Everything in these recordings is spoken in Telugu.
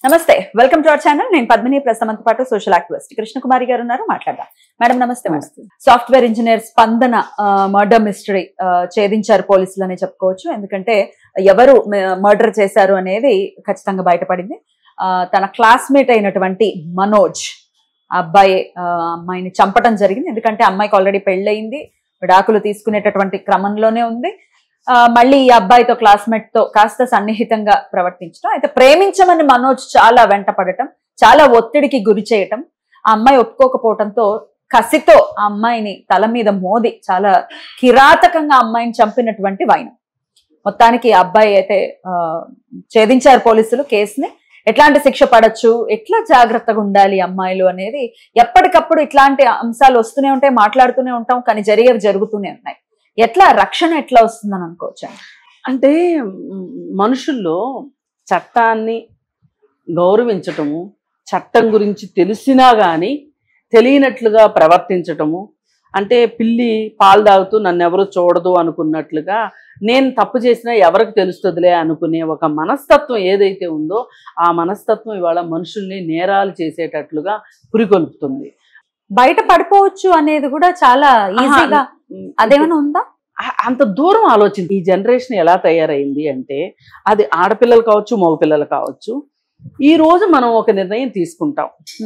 నమస్తే వెల్కమ్ టు అవర్ ఛానల్ నేను పద్మిని ప్రస్తుతంతో పాటు సోషల్ యాక్టివిస్ట్ కృష్ణకుమారి గారు ఉన్నారు మాట్లాడదాం మేడం నమస్తే madam software engineer Spandana murder mystery ఛేదించారు పోలీసులు అనే చెప్పుకోవచ్చు ఎందుకంటే ఎవరు మర్డర్ చేశారు అనేది ఖచ్చితంగా బయటపడింది ఆ, తన క్లాస్మేట్ అయినటువంటి మనోజ్ ఆ అబ్బాయి ఆ, అమ్మాయిని చంపడం జరిగింది ఎందుకంటే అమ్మాయికి ఆల్రెడీ పెళ్ళయింది విడాకులు తీసుకునేటటువంటి క్రమంలోనే ఉంది ఆ, మళ్ళీ ఈ అబ్బాయితో క్లాస్మేట్ తో కాస్త సన్నిహితంగా ప్రవర్తించడం అయితే ప్రేమించమని మనోజ్ చాలా వెంటపడటం చాలా ఒత్తిడికి గురి చేయటం ఆ అమ్మాయి ఒప్పుకోకపోవటంతో కసితో ఆ అమ్మాయిని తల మీద మోది చాలా కిరాతకంగా ఆ అమ్మాయిని చంపినటువంటి వైనం మొత్తానికి ఆ అబ్బాయి అయితే ఆ, ఛేదించారు పోలీసులు కేసుని ఎట్లాంటి శిక్ష పడచ్చు ఎట్లా జాగ్రత్తగా ఉండాలి అమ్మాయిలు అనేది ఎప్పటికప్పుడు ఇట్లాంటి అంశాలు వస్తూనే ఉంటాయి మాట్లాడుతూనే ఉంటాం కానీ జరిగేవి జరుగుతూనే ఉన్నాయి ఎట్లా రక్షణ ఎట్లా వస్తుందని అనుకోవచ్చు అంటే మ్, మనుషుల్లో చట్టాన్ని గౌరవించటము చట్టం గురించి తెలిసినా కానీ తెలియనట్లుగా ప్రవర్తించటము అంటే పిల్లి పాలు తాగుతూ నన్ను ఎవరు చూడదు అనుకున్నట్లుగా నేను తప్పు చేసినా ఎవరికి తెలుస్తుందిలే అనుకునే ఒక మనస్తత్వం ఏదైతే ఉందో ఆ మనస్తత్వం ఇవాళ మనుషుల్ని నేరాలు చేసేటట్లుగా పురికొల్పుతుంది బయట పడిపోవచ్చు అనేది కూడా చాలా ఈజీగా అదేమైనా ఉందా ఆ- అంత దూరం ఆలోచించి ఈ జనరేషన్ ఎలా తయారైంది అంటే అది ఆడపిల్లలు కావచ్చు మగపిల్లలు కావచ్చు ఈ రోజు మనం ఒక నిర్ణయం తీసుకుంటాం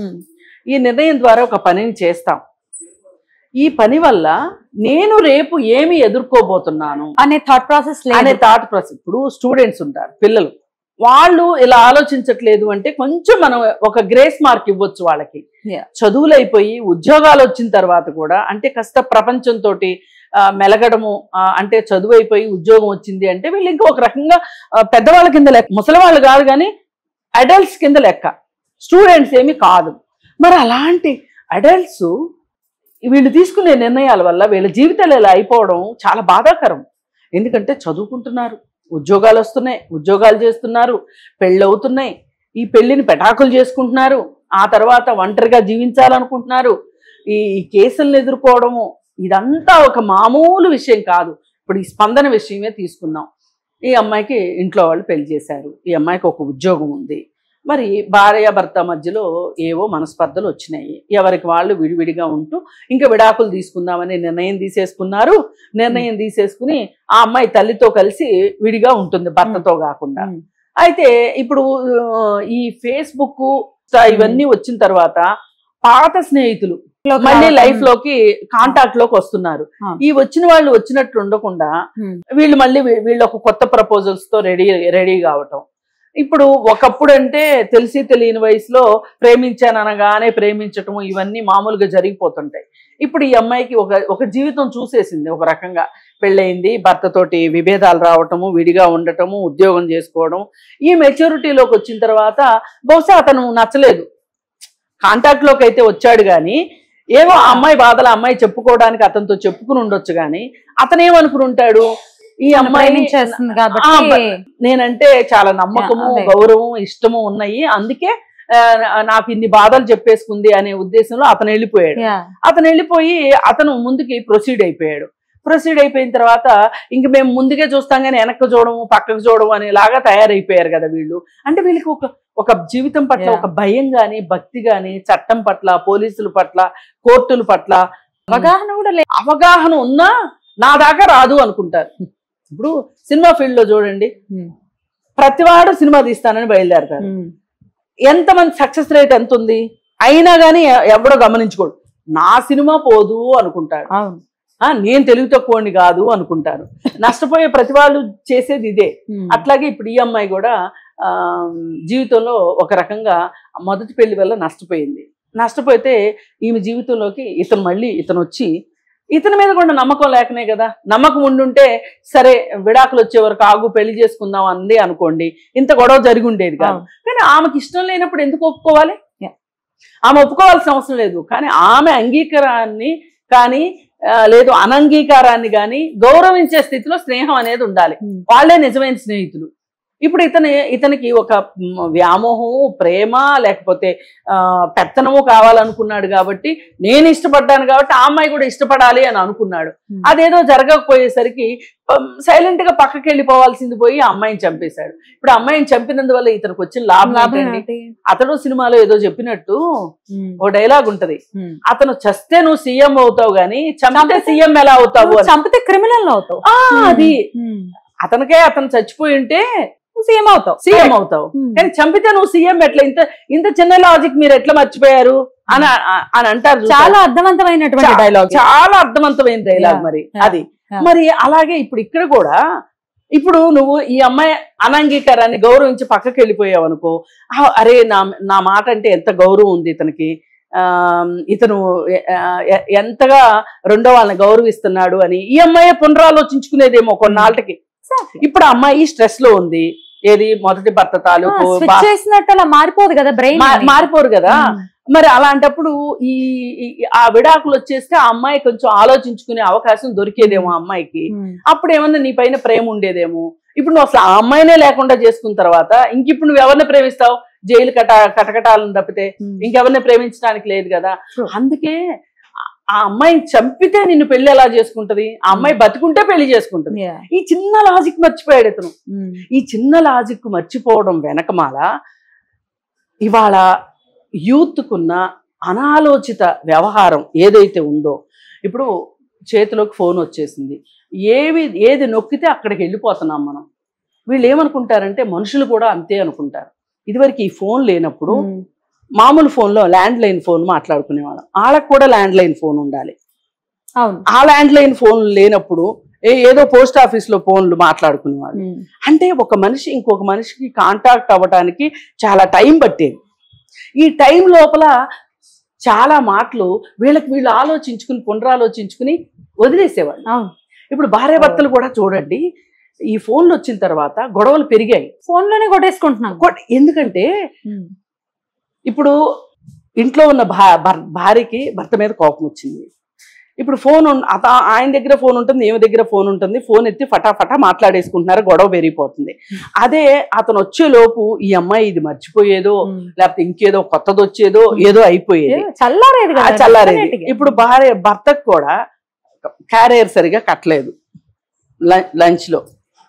ఈ నిర్ణయం ద్వారా ఒక పనిని చేస్తాం ఈ పని వల్ల నేను రేపు ఏమి ఎదుర్కోబోతున్నాను అనే థాట్ ప్రాసెస్ అనే లేదు థాట్ ప్రాసెస్ ఇప్పుడు స్టూడెంట్స్ ఉంటారు పిల్లలు వాళ్ళు ఇలా ఆలోచించట్లేదు అంటే కొంచెం మనం ఒక గ్రేస్ మార్క్ ఇవ్వచ్చు వాళ్ళకి Yeah. చదువులు అయిపోయి ఉద్యోగాలు వచ్చిన తర్వాత కూడా అంటే కాస్త ప్రపంచంతో మెలగడము ఆ, అంటే చదువు అయిపోయి ఉద్యోగం వచ్చింది అంటే వీళ్ళు ఇంకా ఒక రకంగా ఆ, పెద్దవాళ్ళ కింద లెక్క ముసలి వాళ్ళు కాదు కానీ అడల్ట్స్ కింద లెక్క స్టూడెంట్స్ ఏమి కాదు మరి అలాంటి అడల్ట్స్ వీళ్ళు తీసుకునే నిర్ణయాల వల్ల వీళ్ళ జీవితాలు ఇలా అయిపోవడం చాలా బాధాకరం ఎందుకంటే చదువుకుంటున్నారు ఉద్యోగాలు వస్తున్నాయి ఉద్యోగాలు చేస్తున్నారు పెళ్ళవుతున్నాయి ఈ పెళ్లిని పెటాకులు చేసుకుంటున్నారు ఆ తర్వాత ఒంటరిగా జీవించాలనుకుంటున్నారు ఈ ఈ కేసులను ఎదుర్కోవడము ఇదంతా ఒక మామూలు విషయం కాదు ఇప్పుడు ఈ స్పందన విషయమే తీసుకుందాం ఈ అమ్మాయికి ఇంట్లో వాళ్ళు పెళ్లి చేశారు ఈ అమ్మాయికి ఒక ఉద్యోగం ఉంది మరి భార్య భర్త మధ్యలో ఏవో మనస్పర్ధలు వచ్చినాయి ఎవరికి వాళ్ళు విడివిడిగా ఉంటూ ఇంకా విడాకులు తీసుకుందామని నిర్ణయం తీసేసుకున్నారు నిర్ణయం తీసేసుకుని ఆ అమ్మాయి తల్లితో కలిసి విడిగా ఉంటుంది భర్తతో కాకుండా ఉమ్. అయితే ఇప్పుడు ఆ, ఈ ఫేస్బుక్ ఇవన్నీ వచ్చిన తర్వాత పాత స్నేహితులు మళ్ళీ లైఫ్ లోకి కాంటాక్ట్ లోకి వస్తున్నారు ఆ. ఈ వచ్చిన వాళ్ళు వచ్చినట్టు ఉండకుండా ఉమ్. వీళ్ళు మళ్ళీ వీ- వీళ్ళు ఒక కొత్త ప్రపోజల్స్ తో రెడీ రెడీ కావటం ఇప్పుడు ఒకప్పుడు అంటే తెలిసి తెలియని వయసులో ప్రేమించాను అనగానే ప్రేమించటము ఇవన్నీ మామూలుగా జరిగిపోతుంటాయి ఇప్పుడు ఈ అమ్మాయికి ఒక ఒక జీవితం చూసేసింది ఒక రకంగా పెళ్ళయింది భర్తతోటి విభేదాలు రావటము విడిగా ఉండటము ఉద్యోగం చేసుకోవడం ఈ మెచ్యూరిటీలోకి వచ్చిన తర్వాత బహుశా అతను నచ్చలేదు కాంటాక్ట్ లోకి అయితే వచ్చాడు కానీ ఏమో ఆ అమ్మాయి బాధలు ఆ అమ్మాయి చెప్పుకోవడానికి అతనితో చెప్పుకుని ఉండొచ్చు కానీ అతను ఏమనుకుని ఉంటాడు ఈ అమ్మాయి చేస్తుంది ఆ, కాబట్టి బ- నేనంటే చాలా నమ్మకము అదే. గౌరవం ఇష్టము ఉన్నాయి అందుకే ఆ, నాకు ఇన్ని బాధలు చెప్పేసుకుంది అనే ఉద్దేశంలో అతను వెళ్ళిపోయాడు Yeah. అతను వెళ్ళిపోయి అతను ముందుకి ప్రొసీడ్ అయిపోయాడు ప్రొసీడ్ అయిపోయిన తర్వాత ఇంక మేము ముందుకే చూస్తాం కానీ వెనక్కి చూడము పక్కకు చూడము అనేలాగా తయారైపోయారు కదా వీళ్ళు అంటే వీళ్ళకి ఒక ఒక జీవితం పట్ల Yeah. ఒక భయం గాని భక్తి గాని చట్టం పట్ల పోలీసుల పట్ల కోర్టుల పట్ల అవగాహన కూడా లేదు అవగాహన ఉన్నా నా దాకా రాదు అనుకుంటారు ఇప్పుడు సినిమా ఫీల్డ్ లో చూడండి ప్రతివాడు సినిమా తీస్తానని బయలుదేరతారు ఎంతమంది సక్సెస్ రేట్ ఎంత ఉంది అయినా కానీ ఎవడో గమనించుకోడు నా సినిమా పోదు అనుకుంటాడు అవును ఆ, నేను తెలుగు తక్కువని కాదు అనుకుంటారు నష్టపోయే ప్రతి వాళ్ళు చేసేది ఇదే ఉమ్. అట్లాగే ఇప్పుడు ఈ అమ్మాయి కూడా ఆ, జీవితంలో ఒక రకంగా మొదటి పెళ్లి వల్ల నష్టపోయింది నష్టపోతే ఈమె జీవితంలోకి ఇతను మళ్ళీ ఇతను వచ్చి ఇతని మీద కూడా నమ్మకం లేకనే కదా నమ్మకం ఉండుంటే సరే విడాకులు వచ్చే వరకు ఆగు పెళ్లి చేసుకుందాం అంది అనుకోండి ఇంత గొడవ జరిగి ఉండేది కాదు అవును. కానీ ఆమెకి ఇష్టం లేనప్పుడు ఎందుకు ఒప్పుకోవాలి Yeah. ఆమె ఒప్పుకోవాల్సిన అవసరం లేదు కానీ ఆమె అంగీకారాన్ని కానీ ఆ, లేదు అనంగీకారాన్ని కానీ గౌరవించే స్థితిలో స్నేహం అనేది ఉండాలి ఉమ్. వాళ్ళే నిజమైన స్నేహితులు ఇప్పుడు ఇతని ఇతనికి ఒక మ్, వ్యామోహం ప్రేమ లేకపోతే ఆ, పెత్తనము కావాలనుకున్నాడు కాబట్టి నేను ఇష్టపడ్డాను కాబట్టి ఆ అమ్మాయి కూడా ఇష్టపడాలి అని అనుకున్నాడు Hmm. అదేదో జరగకపోయేసరికి సైలెంట్ గా పక్కకి వెళ్ళిపోవాల్సింది పోయి ఆ అమ్మాయిని చంపేశాడు ఇప్పుడు ఆ అమ్మాయిని చంపినందువల్ల ఇతనికి వచ్చిన లాభం లాభం ఏంటండి ఏంటి? అతడు సినిమాలో ఏదో చెప్పినట్టు ఉమ్, ఓ డైలాగ్ ఉంటది ఉమ్. అతను చస్తే నువ్వు సీఎం అవుతావు గాని చంపితే చంపితే- సీఎం ఎలా అవుతావు నువ్వు అని చంపితే క్రిమినల్ అవుతావు ఆ, అది ఉమ్. అతనికే అతను చచ్చిపోయి ఉంటే నువ్వు సీఎం అవుతావు సీఎం అవుతావు ఉమ్. కానీ చంపితే నువ్వు సీఎం ఎట్లా ఇంత ఇంత చిన్న లాజిక్ మీరు ఎట్లా మర్చిపోయారు అని అని అంటారు చూసారా? చాలా అర్థవంతమైనటువంటి చా- డైలాగ్ చాలా అర్థవంతమైన డైలాగ్ Yeah, మరి yeah, అది yeah. మరి అలాగే ఇప్పుడు ఇక్కడ కూడా ఇప్పుడు నువ్వు ఈ అమ్మాయి అనంగీకారాన్ని గౌరవించి పక్కకి వెళ్ళిపోయావు అనుకో ఆ, అరే నా నా మాట అంటే ఎంత గౌరవం ఉంది ఇతనికి ఆ, ఇతను ఎ- ఎ- ఎంతగా రెండో వాళ్ళని గౌరవిస్తున్నాడు అని ఈ అమ్మాయి పునరాలోచించుకునేదేమో కొన్నాళ్ళకి ఇప్పుడు ఆ అమ్మాయి స్ట్రెస్ లో ఉంది ఏది మొదటి భర్త తాలూకు స్విచ్ బా- చేసినట్టు అలా మారిపోదు కదా బ్రెయిన్ మా- మారిపోరు కదా మరి అలాంటప్పుడు ఈ ఈ- ఆ విడాకులు వచ్చేస్తే ఆ అమ్మాయి కొంచెం ఆలోచించుకునే అవకాశం దొరికేదేమో ఆ అమ్మాయికి అప్పుడు ఏమన్నా నీ పైన ప్రేమ ఉండేదేమో ఇప్పుడు నువ్వు అసలు ఆ అమ్మాయినే లేకుండా చేసుకున్న తర్వాత ఇంక ఇప్పుడు నువ్వు ఎవరిని ప్రేమిస్తావు జైలు కట కటకటాలను తప్పితే ఇంకెవరిని ప్రేమించడానికి లేదు కదా True. అందుకే ఆ- ఆ అమ్మాయిని చంపితే నిన్ను పెళ్లి ఎలా చేసుకుంటది ఆ అమ్మాయి బతుకుంటే పెళ్లి చేసుకుంటది ఈ చిన్న లాజిక్ మర్చిపోయాడు ఇతను ఈ చిన్న లాజిక్ మర్చిపోవడం వెనకమాల ఇవాళ యూత్కున్న అనాలోచిత వ్యవహారం ఏదైతే ఉందో ఇప్పుడు చేతిలోకి ఫోన్ వచ్చేసింది ఏవి ఏది నొక్కితే అక్కడికి వెళ్ళిపోతున్నాం మనం వీళ్ళు ఏమనుకుంటారంటే మనుషులు కూడా అంతే అనుకుంటారు ఇదివరకు ఈ ఫోన్ లేనప్పుడు మామూలు ఫోన్లో ల్యాండ్ లైన్ ఫోన్ మాట్లాడుకునేవాళ్ళం వాళ్ళకు కూడా ల్యాండ్ లైన్ ఫోన్ ఉండాలి అవును ఆ ల్యాండ్ లైన్ ఫోన్ లేనప్పుడు ఏ- ఏదో పోస్ట్ ఆఫీస్లో ఫోన్లు మాట్లాడుకునేవాళ్ళు అంటే ఒక మనిషి ఇంకొక మనిషికి కాంటాక్ట్ అవ్వడానికి చాలా టైం పట్టేది ఈ టైం లోపల చాలా మాటలు వీళ్ళకి వీళ్ళు ఆలోచించుకుని పునరాలోచించుకుని వదిలేసేవాళ్ళు అవును ఇప్పుడు భార్య భర్తలు కూడా చూడండి ఈ ఫోన్లు వచ్చిన తర్వాత గొడవలు పెరిగాయి ఫోన్ లోనే కొట్టేసుకుంటున్నాం కొట్- ఎందుకంటే ఇప్పుడు ఇంట్లో ఉన్న భా భర్- భార్యకి భర్త మీద కోపం వచ్చింది ఇప్పుడు ఫోన్ ఉన్- అత ఆయన దగ్గర ఫోన్ ఉంటుంది ఈమె దగ్గర ఫోన్ ఉంటుంది ఫోన్ ఎత్తి ఫటాఫటా మాట్లాడేసుకుంటున్నారు గొడవ పెరిగిపోతుంది అదే అతను వచ్చే లోపు ఈ అమ్మాయి ఇది మర్చిపోయేదో లేకపోతే ఇంకేదో కొత్తది వచ్చేదో ఏదో అయిపోయేది చల్లారేది ఆ కదా చల్లారేది definitely. ఇప్పుడు భార్య భర్తకు కూడా క్యారియర్ సరిగా కట్టలేదు లంచ్ లో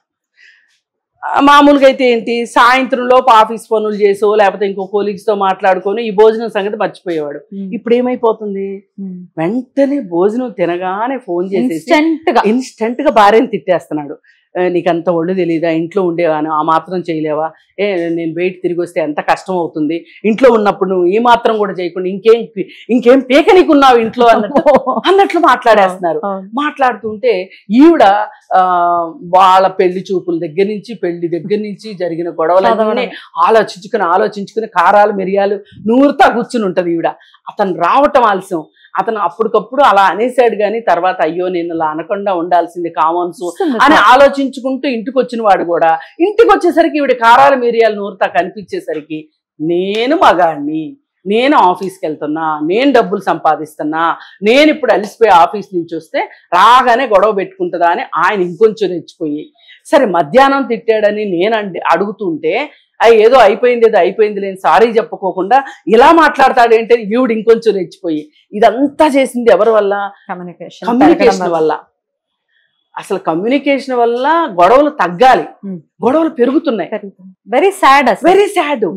ఆ, మామూలుగా అయితే ఏంటి సాయంత్రం లోపు ఆఫీస్ పనులు చేసో లేకపోతే ఇంకో కొలీగ్స్ తో మాట్లాడుకొని ఈ భోజనం సంగతి మర్చిపోయేవాడు ఉమ్. ఇప్పుడు ఏమైపోతుంది ఉమ్. వెంటనే భోజనం తినగానే ఫోన్ చేసేసి ఇన్స్టెంట్ గా ఇన్స్టెంట్ గా భార్యని తిట్టేస్తున్నాడు "ఏ, నీకంత ఒళ్ళు తెలియదా ఇంట్లో ఉండేవాను ఆ మాత్రం చేయలేవా ఏ నేను బయట తిరిగి వస్తే ఎంత కష్టం అవుతుంది ఇంట్లో ఉన్నప్పుడు నువ్వు ఈ మాత్రం కూడా చేయకుండా ఇంకేం ఇంకేం పీక నీకున్నావు ఇంట్లో అన్నట్టు అన్నట్లు మాట్లాడేస్తున్నారు అవును. మాట్లాడుతుంటే ఈవిడ ఆ, వాళ్ళ పెళ్లి చూపుల దగ్గర నుంచి పెళ్లి దగ్గర నుంచి జరిగిన గొడవలన్నీ చదవడమే. ఆలోచించుకుని ఆలోచించుకుని కారాలు మిరియాలు నూరుతా కూర్చుని ఉంటది ఈవిడ అతను రావటం ఆలస్యం అతను అప్పటికప్పుడు అలా అనేసాడు కానీ తర్వాత అయ్యో నేను అలా అనకుండా ఉండాల్సింది కామన్స్ వస్తుంది. అని ఆలోచించుకుంటూ ఇంటికి వచ్చిన వాడు కూడా ఇంటికి వచ్చేసరికి ఈవిడ కారాలు మిరియాలు నూరుతా కనిపించేసరికి నేను మగాడిని నేను ఆఫీస్కి వెళ్తున్నా నేను డబ్బులు సంపాదిస్తున్నా నేను ఇప్పుడు అలిసిపోయి ఆఫీస్ నుంచి వస్తే రాగానే గొడవ పెట్టుకుంటుందా అని ఆయన ఇంకొంచెం రెచ్చిపోయి సరే మధ్యాహ్నం తిట్టాడని నేను అండి అడుగుతుంటే అవి ఏదో అయిపోయింది ఏదో అయిపోయింది లేని సారీ చెప్పుకోకుండా ఇలా మాట్లాడతాడేంటే ఈవిడ ఇంకొంచెం రెచ్చిపోయి ఇదంతా చేసింది ఎవరి వల్ల కమ్యూనికేషన్ కమ్యూనికేషన్ వల్ల అసలు కమ్యూనికేషన్ వల్ల గొడవలు తగ్గాలి Hmm. గొడవలు పెరుగుతున్నాయి వెరీ సాడ్ అసలు వెరీ సాడ్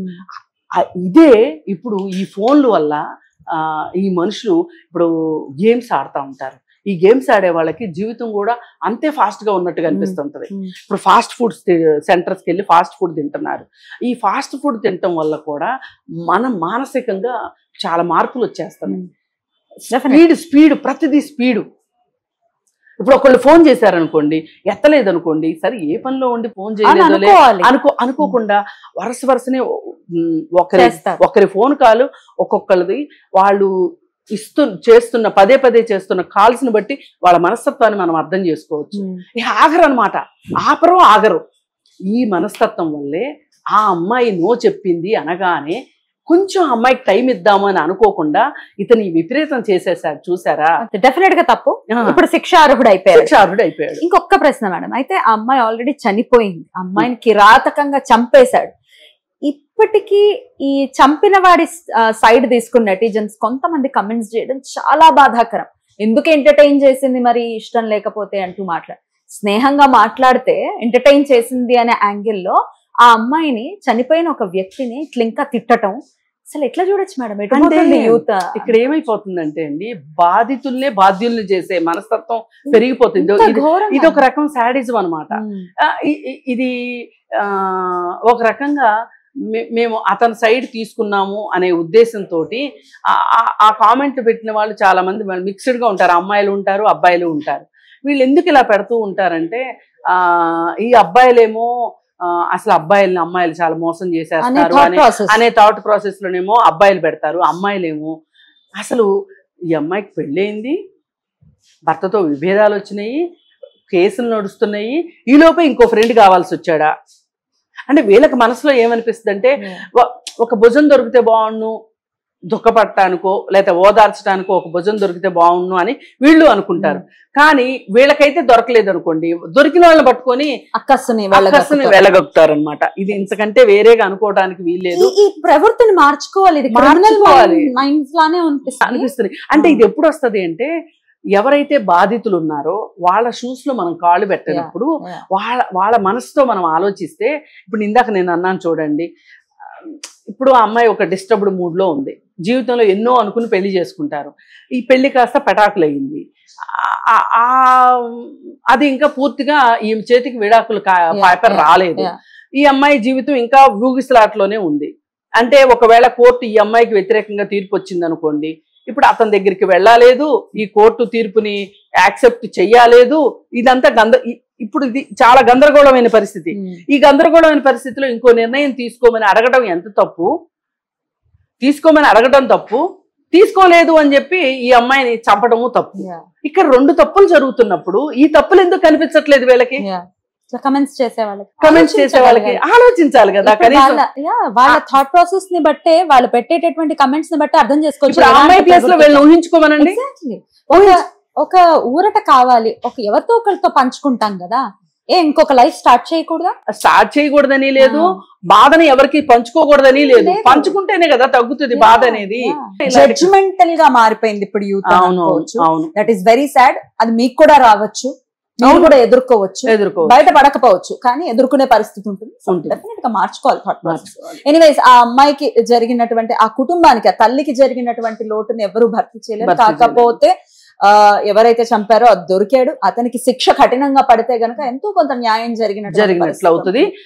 ఇదే ఇప్పుడు ఈ ఫోన్ల వల్ల ఆ, ఈ మనుషులు ఇప్పుడు గేమ్స్ ఆడుతూ ఉంటారు ఈ గేమ్స్ ఆడే వాళ్ళకి జీవితం కూడా అంతే ఫాస్ట్ గా ఉన్నట్టుగా అనిపిస్తుంటది Hmm. ఇప్పుడు ఫాస్ట్ ఫుడ్ సెంటర్స్కి వెళ్ళి ఫాస్ట్ ఫుడ్ తింటున్నారు ఈ ఫాస్ట్ ఫుడ్ తినటం వల్ల కూడా మనం మానసికంగా చాలా మార్పులు వచ్చేస్తున్నాయి Definitely. స్పీడ్ స్పీడ్ ప్రతిదీ స్పీడు ఇప్పుడు ఒకళ్ళు ఫోన్ చేశారనుకోండి ఎత్తలేదు అనుకోండి సరే ఏ పనిలో ఉండి ఫోన్ అని చేయలేదో లే- అనుకోవాలి అనుకో అనుకోకుండా వరుస వరుసనే ఉమ్, ఒకరి చేస్తారు. ఒకరి ఫోన్ కాల్ ఒక్కొక్కరిది వాళ్ళు ఇస్తు చేస్తున్న పదే పదే చేస్తున్న కాల్స్ ని బట్టి వాళ్ళ మనస్తత్వాన్ని మనం అర్థం చేసుకోవచ్చు ఉమ్. ఇక ఆగరు అనమాట ఆపరు ఆగరు ఈ మనస్తత్వం వల్లే ఆ అమ్మాయి నో చెప్పింది అనగానే కొంచెం అమ్మాయికి టైం ఇద్దాము అని అనుకోకుండా ఇతని విపరీతం చేసేసాడు చూసారా డెఫినెట్ గా తప్పు ఆ, ఇప్పుడు శిక్ష అర్హుడు అయిపోయాడు శిక్షార్హుడు అయిపోయాడు ఇంకొక ప్రశ్న మేడం అయితే ఆ అమ్మాయి ఆల్రెడీ చనిపోయింది ఆ అమ్మాయిని కిరాతకంగా చంపేశాడు ఇప్పటికీ ఈ చంపిన వాడి సైడ్ తీసుకున్న నెటిజన్స్ కొంతమంది కమెంట్స్ చేయడం చాలా బాధాకరం ఎందుకు ఎంటర్టైన్ చేసింది మరి ఇష్టం లేకపోతే అంటూ మాట్లాడు స్నేహంగా మాట్లాడితే ఎంటర్టైన్ చేసింది అనే యాంగిల్లో ఆ అమ్మాయిని చనిపోయిన ఒక వ్యక్తిని ఇట్లా ఇంకా తిట్టటం అసలు ఎట్లా చూడొచ్చు మేడం ఎటు అంటే పోతుంది యూత్ ఇక్కడ ఏమైపోతుందంటే అండి బాధితుల్నే బాధ్యుల్ని చేసే మనస్తత్వం పెరిగిపోతుంది ఇంత ఇది- ఘోరంగా. ఇది ఒక రకం శాడిజం అనమాట ఉమ్. ఇది ఆ, ఒక రకంగా మే- మేము అతని సైడ్ తీసుకున్నాము అనే ఉద్దేశంతో ఆ కామెంట్ పెట్టిన వాళ్ళు చాలా మంది మిక్స్డ్ గా ఉంటారు అమ్మాయిలు ఉంటారు అబ్బాయిలు ఉంటారు వీళ్ళు ఎందుకు ఇలా పెడుతూ ఉంటారంటే ఆ ఈ అబ్బాయిలేమో ఆ, అసలు అబ్బాయిల్ని అమ్మాయిలు చాలా మోసం అనే చేసేస్తారు థాట్ అనే ప్రాసెస్ అనే థాట్ ప్రాసెస్ లోనేమో అబ్బాయిలు పెడతారు అమ్మాయిలేమో అసలు ఈ అమ్మాయికి పెళ్ళయింది భర్తతో విభేదాలు వచ్చినాయి కేసులు నడుస్తున్నాయి ఈ లోపే ఇంకో ఫ్రెండ్ కావాల్సి వచ్చాడా అంటే వీళ్ళకి మనసులో ఏమనిపిస్తుంది అంటే ఒక భుజం దొరికితే బాగుండు దుఃఖపడటానికో లేదా ఓదార్చడానికో ఒక భుజం దొరికితే బాగుండు అని వీళ్ళు అనుకుంటారు కానీ వీళ్ళకైతే దొరకలేదు అనుకోండి దొరికిన వాళ్ళని పట్టుకొని అక్కస్సుని అక్కసుని వెళ్ళగొక్కుతారు అనమాట ఇది ఇంతకంటే వేరేగా అనుకోవడానికి వీల్లేదు ఈ- ఈ ప్రవృత్తిని మార్చుకోవాలి ఇది క్రిమినల్ మార్చుకోవాలి. మైండ్స్ లానే అనిపిస్తుంది అనిపిస్తుంది అంటే ఇది ఎప్పుడు వస్తది అంటే ఎవరైతే బాధితులు ఉన్నారో వాళ్ళ షూస్ లో మనం కాళ్ళు పెట్టినప్పుడు Yeah. వాళ్ళ వాళ్ళ మనసుతో మనం ఆలోచిస్తే ఇప్పుడు ఇందాక నేను అన్నాను చూడండి ఆ, ఇప్పుడు ఆ అమ్మాయి ఒక డిస్టర్బ్డ్ మూడ్ లో ఉంది జీవితంలో ఎన్నో అనుకుని పెళ్లి చేసుకుంటారు ఈ పెళ్లి కాస్త పెటాకులు అయ్యింది ఆ- ఆ- ఆ- అది ఇంకా పూర్తిగా ఈ చేతికి విడాకులు కా- Yeah, పేపర్ yeah, రాలేదు yeah. ఈ అమ్మాయి జీవితం ఇంకా ఊగిసలాట్లోనే ఉంది అంటే ఒకవేళ కోర్టు ఈ అమ్మాయికి వ్యతిరేకంగా తీర్పు వచ్చింది అనుకోండి ఇప్పుడు అతని దగ్గరికి వెళ్ళాలేదు ఈ కోర్టు తీర్పుని యాక్సెప్ట్ చెయ్యాలేదు ఇదంతా గంద ఇ- ఇప్పుడు ఇది చాలా గందరగోళమైన పరిస్థితి ఉమ్. ఈ గందరగోళమైన పరిస్థితిలో ఇంకో నిర్ణయం తీసుకోమని అడగడం ఎంత తప్పు తీసుకోమని అడగడం తప్పు తీసుకోలేదు అని చెప్పి ఈ అమ్మాయిని చంపడము తప్పు Yeah. ఇక్కడ రెండు తప్పులు జరుగుతున్నప్పుడు ఈ తప్పులు ఎందుకు కనిపించట్లేదు వీళ్ళకి Yeah. ఇట్లా కమెంట్స్ చేసే వాళ్ళకి కమెంట్స్ చేసే వాళ్ళకి ఆలోచించాలి కదా ఇప్పుడు కనీసం వాళ్ళ yeah, వాళ్ళ థాట్ ప్రాసెస్ ని బట్టే వాళ్ళు పెట్టేటటువంటి కమెంట్స్ ని బట్టి అర్థం చేసుకోవచ్చు ఇప్పుడు ఆ అమ్మాయి ప్లేస్ లో వీళ్ళని ఊహించుకోమనండి Exactly. ఒక ఒక ఊరట కావాలి ఒక ఎవరితో ఒకరితో పంచుకుంటాం కదా ఏ ఇంకొక లైఫ్ స్టార్ట్ చేయకూడదా స్టార్ట్ చేయకూడదని లేదు బాధని ఎవరికి పంచుకోకూడదని లేదు లేదు. పంచుకుంటేనే కదా తగ్గుతుంది బాధ అనేది జడ్జ్మెంటల్ గా మారిపోయింది ఇప్పుడు యూత్ అవును అవును దట్ ఈస్ వెరీ సాడ్ అది మీకు కూడా రావచ్చు మీరు అవును. కూడా ఎదుర్కోవచ్చు ఎదుర్కో బయట పడకపోవచ్చు కానీ ఎదుర్కొనే పరిస్థితి ఉంటుంది ఉంటుంది. డెఫినెట్ గా మార్చుకోవాలి థాట్ ప్రాసెస్ ఎనీవేస్ ఆ అమ్మాయికి జరిగినటువంటి ఆ కుటుంబానికి ఆ తల్లికి జరిగినటువంటి లోటుని ఎవరు భర్తీ చేయలేరు భర్తీ చేయలేరు. కాకపోతే ఆ ఎవరైతే చంపారో అది దొరికాడు అతనికి శిక్ష కఠినంగా పడితే గనక ఎంతో కొంత న్యాయం జరిగినటువంటి జరిగినట్లు పరిస్థితి అవుతుంది